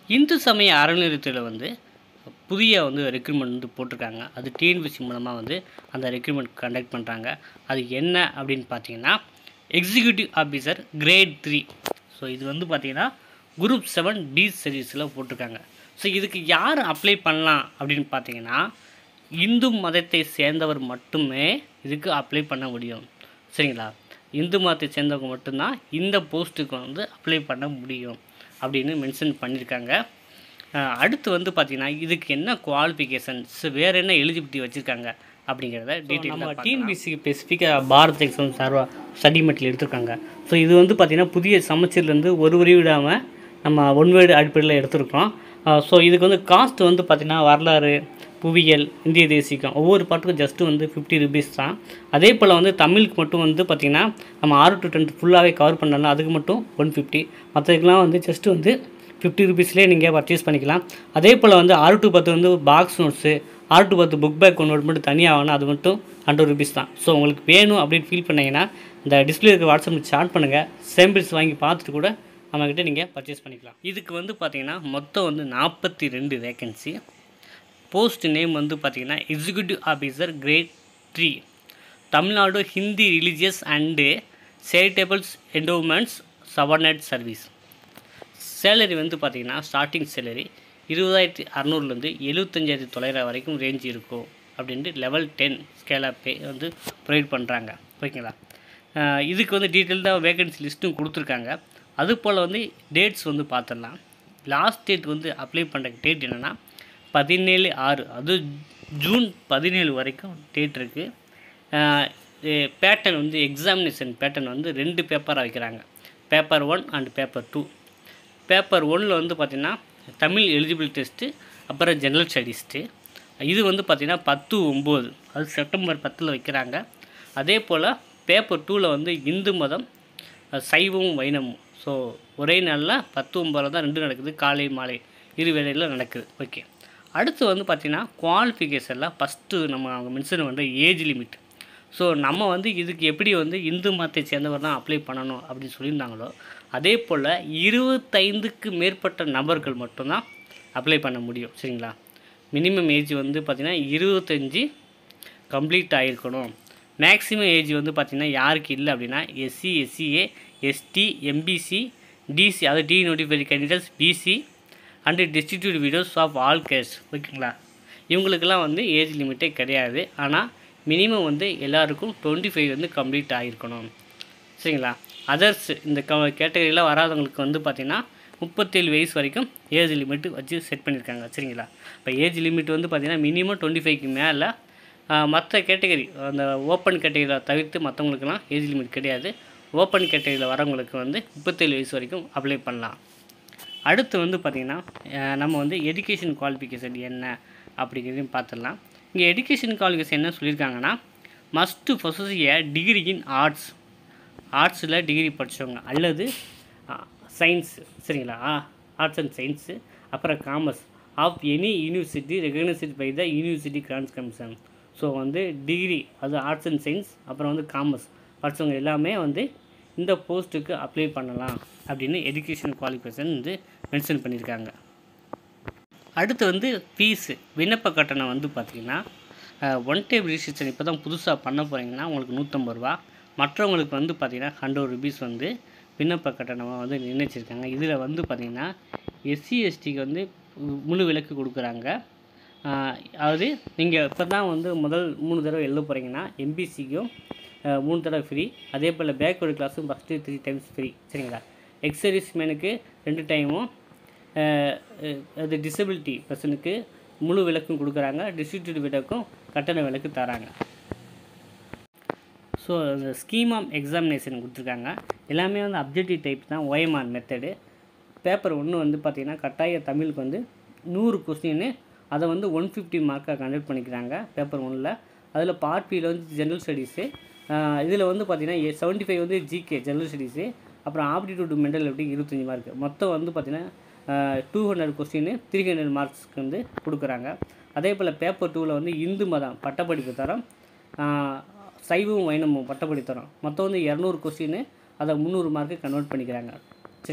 இந்து சமய அறநிலையத்தில் வந்து புதிய வந்து ரெக்ரூட்மெண்ட் வந்து போட்டிருக்காங்க அது டிஎன்பிசி மூலமாக வந்து அந்த ரெக்ரூட்மெண்ட் கண்டக்ட் பண்ணுறாங்க அது என்ன அப்படின்னு பார்த்தீங்கன்னா executive officer grade three so இது வந்து பார்த்தீங்கன்னா குரூப் செவன் டி சர்வீஸில் போட்டிருக்காங்க ஸோ இதுக்கு யார் அப்ளை பண்ணலாம் அப்படின்னு பார்த்தீங்கன்னா இந்து மதத்தை சேர்ந்தவர் மட்டுமே இதுக்கு அப்ளை பண்ண முடியும் சரிங்களா இந்து மதத்தை சேர்ந்தவங்க மட்டும்தான் இந்த போஸ்ட்டுக்கு வந்து அப்ளை பண்ண முடியும் அப்படின்னு மென்ஷன் பண்ணியிருக்காங்க அஹ் அடுத்து வந்து பார்த்திங்கன்னா இதுக்கு என்ன குவாலிஃபிகேஷன்ஸ் வேறு என்ன எலிஜிபிலிட்டி வச்சுருக்காங்க அப்படிங்கிறத டீட்டெயில் நம்ம டிஎன்பிசிக்கு ஸ்பெசிஃபிக்காக பாரத் எக்ஸாம் சார்பாக ஸ்டடி மெட்டீரியல் எடுத்திருக்காங்க ஸோ இது வந்து பார்த்திங்கன்னா புதிய சமச்சீர்லேருந்து ஒரு வரி விடாமல் நம்ம ஒன் வேர்டு அடிப்படையில் எடுத்திருக்கோம் ஸோ இதுக்கு வந்து காஸ்ட் வந்து பார்த்திங்கன்னா வரலாறு புவியியல் இந்திய தேசியம் ஒவ்வொரு பாட்டுக்கும் ஜஸ்ட்டு வந்து ஃபிஃப்டி ருபீஸ் தான் அதே போல் வந்து தமிழுக்கு மட்டும் வந்து பார்த்திங்கன்னா நம்ம ஆறு டு டென்த் ஃபுல்லாகவே கவர் பண்ணலாம் அதுக்கு மட்டும் ஒன் ஃபிஃப்டி மற்றதுக்கெலாம் வந்து ஜஸ்ட்டு வந்து ஃபிஃப்டி ருபீஸ்லேயே நீங்கள் பர்ச்சேஸ் பண்ணிக்கலாம் அதே போல் வந்து ஆறு டு பத்து வந்து பாக்ஸ் நோட்ஸு ஆறு டு பத்து புக் பேக் நோட் மட்டும் தனியாக வாங்கினா அது மட்டும் ஹண்ட்ரட் ருபீஸ் தான் ஸோ உங்களுக்கு வேணும் அப்படின்னு ஃபீல் பண்ணீங்கன்னா இந்த டிஸ்பிளே இருக்க வாட்ஸ்அப் சாட் பண்ணுங்கள் சாம்பிள்ஸ் வாங்கி பார்த்துட்டு கூட நம்மக்கிட்ட நீங்கள் பர்ச்சேஸ் பண்ணிக்கலாம் இதுக்கு வந்து பார்த்தீங்கன்னா மொத்தம் வந்து நாற்பத்தி ரெண்டு வேகன்சி போஸ்ட் நேம் வந்து பார்த்தீங்கன்னா executive officer grade three Tamil Nadu Hindu religious and charitables endowments subordinate service salary வந்து பார்த்தீங்கன்னா ஸ்டார்டிங் சேலரி இருபதாயிரத்தி அறநூறுலேருந்து எழுபத்தஞ்சாயிரத்தி தொள்ளாயிரம் வரைக்கும் ரேஞ்ச் இருக்கும் அப்படின்ட்டு level ten scale of pay வந்து ப்ரொவைட் பண்ணுறாங்க ஓகேங்களா அஹ் இதுக்கு வந்து டீட்டெயில்டாக வேகன்சி லிஸ்ட்டும் கொடுத்துருக்காங்க அது போல் வந்து டேட்ஸ் வந்து பார்த்துடலாம் லாஸ்ட் டேட் வந்து அப்ளை பண்ணுற டேட் என்னென்னா பதினேழு ஆறு அது ஜூன் பதினேழு வரைக்கும் டேட் இருக்குது பேட்டர்ன் வந்து எக்ஸாமினேஷன் பேட்டர்ன் வந்து ரெண்டு பேப்பராக வைக்கிறாங்க paper one and paper two paper ஒன்னில் வந்து பார்த்திங்கன்னா தமிழ் எலிஜிபிள் டெஸ்ட்டு அப்புறம் ஜெனரல் ஸ்டடீஸ்ட்டு இது வந்து பார்த்திங்கன்னா பத்து ஒம்பது அது செப்டம்பர் பத்தில் வைக்கிறாங்க அதே போல் பேப்பர் டூவில் வந்து இந்து மதம் அஹ், சைவமும் வைணவமும் ஸோ ஒரே நாளில் பத்து ஒம்பதில் தான் ரெண்டு நடக்குது காலை மாலை இரு வேளையில் நடக்குது ஓகே அடுத்து வந்து பார்த்திங்கன்னா குவாலிஃபிகேஷனில் ஃபஸ்ட்டு நம்ம அவங்க மென்ஷன் பண்ணுற ஏஜ் லிமிட் ஸோ நம்ம வந்து இதுக்கு எப்படி வந்து இந்து மதத்தை சேர்ந்தவர் தான் அப்ளை பண்ணணும் அப்படின்னு சொல்லியிருந்தாங்களோ அதே போல் இருபத்தைந்துக்கு மேற்பட்ட நபர்கள் மட்டும்தான் அப்ளை பண்ண முடியும் சரிங்களா மினிமம் ஏஜ் வந்து பார்த்திங்கன்னா இருபத்தஞ்சி கம்ப்ளீட் ஆகிருக்கணும் மேக்ஸிமம் ஏஜ் வந்து பார்த்திங்கன்னா யாருக்கு இல்லை அப்படின்னா SC SCA ST MBC DC அதாவது denotified candidates BC and destitute widows of all castes ஓகேங்களா இவங்களுக்கெல்லாம் வந்து ஏஜ் லிமிட்டே கிடையாது ஆனால் மினிமம் வந்து எல்லாருக்கும் டுவெண்ட்டி ஃபைவ் வந்து கம்ப்ளீட் ஆகிருக்கணும் சரிங்களா அதர்ஸ் இந்த க கேட்டகரியில் வராதவங்களுக்கு வந்து பார்த்திங்கன்னா முப்பத்தேழு வயசு வரைக்கும் ஏஜ் லிமிட் வச்சு செட் பண்ணியிருக்காங்க சரிங்களா இப்போ ஏஜ் லிமிட் வந்து பார்த்திங்கன்னா மினிமம் டுவெண்ட்டி ஃபைவ்க்கு மேலே மற்ற கேட்டகரி அந்த ஓப்பன் கேட்டகரியில் தவிர்த்து மற்றவங்களுக்குலாம் ஏஜ் லிமிட் கிடையாது ஓப்பன் கேட்டகரியில் வரவங்களுக்கு வந்து முப்பத்தேழு வயசு வரைக்கும் அப்ளை பண்ணலாம் அடுத்து வந்து பார்த்திங்கன்னா அஹ் நம்ம வந்து எஜுகேஷன் குவாலிஃபிகேஷன் என்ன அப்படிங்கிறதையும் பார்த்துடலாம் இங்கே எஜுகேஷன் குவாலிஃபிகேஷன் என்ன சொல்லியிருக்காங்கன்னா must possess a degree in arts ஆர்ட்ஸில் டிகிரி படித்தவங்க அல்லது சயின்ஸ் சரிங்களா ஆர்ட்ஸ் அண்ட் சயின்ஸு அப்புறம் commerce of any university recognised by the university grants commission so வந்து டிகிரி அது ஆர்ட்ஸ் அண்ட் சயின்ஸ் அப்புறம் வந்து காமர்ஸ் படித்தவங்க எல்லாமே வந்து இந்த போஸ்ட்டுக்கு அப்ளை பண்ணலாம் அப்படின்னு எஜுகேஷன் குவாலிஃபிகேஷன் வந்து மென்ஷன் பண்ணியிருக்காங்க அடுத்து வந்து ஃபீஸு விண்ணப்ப கட்டணம் வந்து பார்த்திங்கன்னா ஒன் டைம் ரிஜிஸ்ட்ரேஷன் இப்போ தான் புதுசாக பண்ண போகிறீங்கன்னா உங்களுக்கு நூற்றம்பது ரூபா மற்றவங்களுக்கு வந்து பார்த்திங்கன்னா ஹண்ட்ரட் ருபீஸ் வந்து விண்ணப்ப கட்டணமாக வந்து நிர்ணயிச்சிருக்காங்க இதில் வந்து பார்த்திங்கன்னா எஸ்சி எஸ்டிக்கு வந்து முழு விலக்கு கொடுக்குறாங்க ஆஹ் அதாவது நீங்கள் இப்போ தான் வந்து முதல் மூணு தடவை எழுத போகிறீங்கன்னா எம்பிசிக்கும் மூணு தடவை ஃப்ரீ அதே போல் பேக்வர்டு கிளாஸும் ஃபஸ்ட்டு த்ரீ டைம்ஸ் ஃப்ரீ சரிங்களா எக்ஸர்வீஸ் மேனுக்கு ரெண்டு டைமும் அஹ் அஹ் அது டிசபிலிட்டி பர்சனுக்கு முழு விலக்கும் கொடுக்குறாங்க டிஸ்ட்ரிபியூட் விலக்கும் கட்டண விலக்கு தராங்க ஸோ இந்த ஸ்கீம் ஆஃப் எக்ஸாமினேஷன் கொடுத்துருக்காங்க எல்லாமே வந்து அப்ஜெக்டிவ் டைப் தான் ஒயமான் மெத்தடு பேப்பர் ஒன்று வந்து பார்த்திங்கன்னா கட்டாய தமிழுக்கு வந்து நூறு கொஸ்டின்னு அதை வந்து ஒன் ஃபிஃப்டி மார்க்காக கண்டக்ட் பண்ணிக்கிறாங்க பேப்பர் ஒன்றில் அதில் பார்ட் பியில் வந்து ஜென்ரல் ஸ்டடீஸு இதில் வந்து பார்த்திங்கன்னா செவன்ட்டி ஃபைவ் வந்து ஜிகே ஜென்ரல் ஸ்டடீஸு அப்புறம் ஆப்டிடியூட் மெண்டல் எப்படி இருபத்தஞ்சி மார்க் மொத்தம் வந்து பார்த்திங்கன்னா two hundred question three hundred மார்க்ஸ்க்கு வந்து கொடுக்குறாங்க அதே போல் பேப்பர் டூவில் வந்து இந்து மதம் பட்டப்படிப்பு தரம் ஆஹ் சைவம் வைணமும் பட்டப்படி தரம் மொத்தம் வந்து இரநூறு கொஸ்டின் அதை முந்நூறு மார்க்கு கன்வெர்ட் பண்ணிக்கிறாங்க சரிங்களா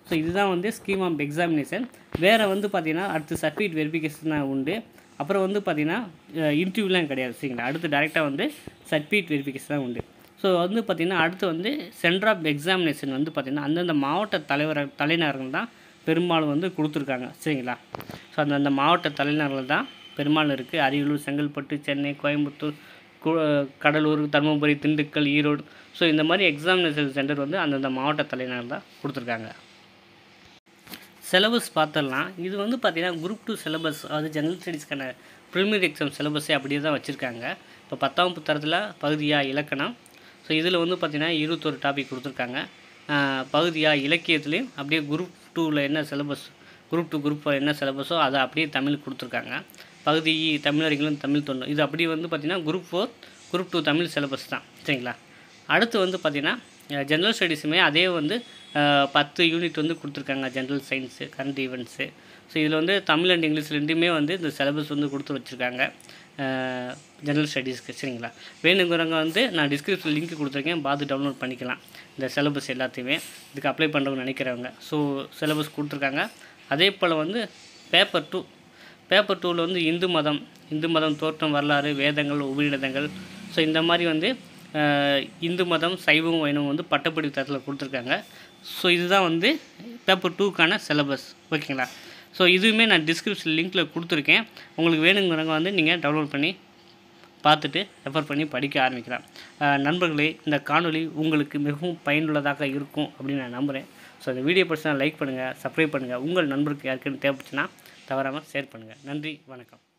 ஸோ இதுதான் வந்து ஸ்கீம் ஆஃப் எக்ஸாமினேஷன் வேறு வந்து பார்த்தீங்கன்னா அடுத்து சர்டிஃபிகேட் வெரிஃபிகேஷன் தான் உண்டு அப்புறம் வந்து பார்த்தீங்கன்னா இன்டர்வியூலாம் கிடையாது சரிங்களா அடுத்து டேரெக்டாக வந்து சர்டிஃபிகேட் வெரிஃபிகேஷன் தான் உண்டு ஸோ வந்து பார்த்திங்கன்னா அடுத்து வந்து சென்டர் ஆஃப் எக்ஸாமினேஷன் வந்து பார்த்திங்கன்னா அந்தந்த மாவட்ட தலைவர் தலைநகர்கள் தான் பெரும்பாலும் வந்து கொடுத்துருக்காங்க சரிங்களா ஸோ அந்தந்த மாவட்ட தலைநகர்கள் தான் பெரும்பாலும் இருக்குது அரியலூர் செங்கல்பட்டு சென்னை கோயம்புத்தூர் கு- கடலூர் தருமபுரி திண்டுக்கல் ஈரோடு ஸோ இந்த மாதிரி எக்ஸாமினேஷன் சென்டர் வந்து அந்தந்த மாவட்ட தலைநகர் தான் கொடுத்துருக்காங்க சிலபஸ் பார்த்துடலாம் இது வந்து பார்த்தீங்கன்னா குரூப் டூ சிலபஸ் அதாவது ஜெனரல் ஸ்டடீஸ்க்கான ப்ரிலிமினரி எக்ஸாம் சிலபஸே அப்படியே தான் வச்சுருக்காங்க இப்போ பத்தாம் புத்தகத்தில் பகுதியாக இலக்கணம் ஸோ இதில் வந்து பார்த்தீங்கன்னா இருபத்தொரு டாபிக் கொடுத்துருக்காங்க பகுதியாக இலக்கியத்துலேயும் அப்படியே குரூப் டூவில் என்ன சிலபஸ் குரூப் டூ குரூப் என்ன சிலபஸோ அதை அப்படியே தமிழ் கொடுத்துருக்காங்க பகுதி இ, தமிழறிகளும் தமிழ் தொண்டு இது அப்படியே வந்து பார்த்திங்கன்னா group four group two Tamil syllabus தான் சரிங்களா அடுத்து வந்து பார்த்திங்கன்னா ஜென்ரல் ஸ்டடீஸுமே அதே வந்து அஹ், பத்து யூனிட் வந்து கொடுத்துருக்காங்க general science current events so இதில் வந்து தமிழ் அண்ட் இங்கிலீஷ் ரெண்டுமே வந்து இந்த சிலபஸ் வந்து கொடுத்து வச்சுருக்காங்க ஜென்ரல் ஸ்டடீஸ்க்கு சரிங்களா வேணுங்கிறவங்க வந்து நான் டிஸ்கிரிப்ஷன் லிங்க் கொடுத்துருக்கேன் பார்த்து டவுன்லோட் பண்ணிக்கலாம் இந்த சிலபஸ் எல்லாத்தையுமே இதுக்கு அப்ளை பண்ணுறவங்க நினைக்கிறவங்க ஸோ சிலபஸ் கொடுத்துருக்காங்க அதே போல் வந்து பேப்பர் டூ பேப்பர் டூவில் வந்து இந்து மதம் இந்து மதம் தோற்றம் வரலாறு வேதங்கள் உபநிடதங்கள் ஸோ இந்த மாதிரி வந்து அஹ், இந்து மதம் சைவம் வைணவம் வந்து பட்டப்படிப்பு தரத்தில் கொடுத்துருக்காங்க ஸோ இதுதான் வந்து பேப்பர் டூக்கான சிலபஸ் ஓகேங்களா ஸோ இதுவுமே நான் டிஸ்கிரிப்ஷன் லிங்க்கில் கொடுத்துருக்கேன் உங்களுக்கு வேணுங்கிறவங்க வந்து நீங்கள் டவுன்லோட் பண்ணி பார்த்துட்டு ரெஃபர் பண்ணி படிக்க ஆரம்பிக்கலாம் அஹ், நண்பர்களே இந்த காணொளி உங்களுக்கு மிகவும் பயனுள்ளதாக இருக்கும் அப்படின்னு நான் நம்புகிறேன் ஸோ இந்த வீடியோ பிடிச்சா லைக் பண்ணுங்கள் சப்ஸ்கிரைப் பண்ணுங்கள் உங்கள் நண்பருக்கு யாருக்குன்னு தேவைப்பட்டுச்சுன்னா தவறாமல் ஷேர் பண்ணுங்கள் நன்றி வணக்கம்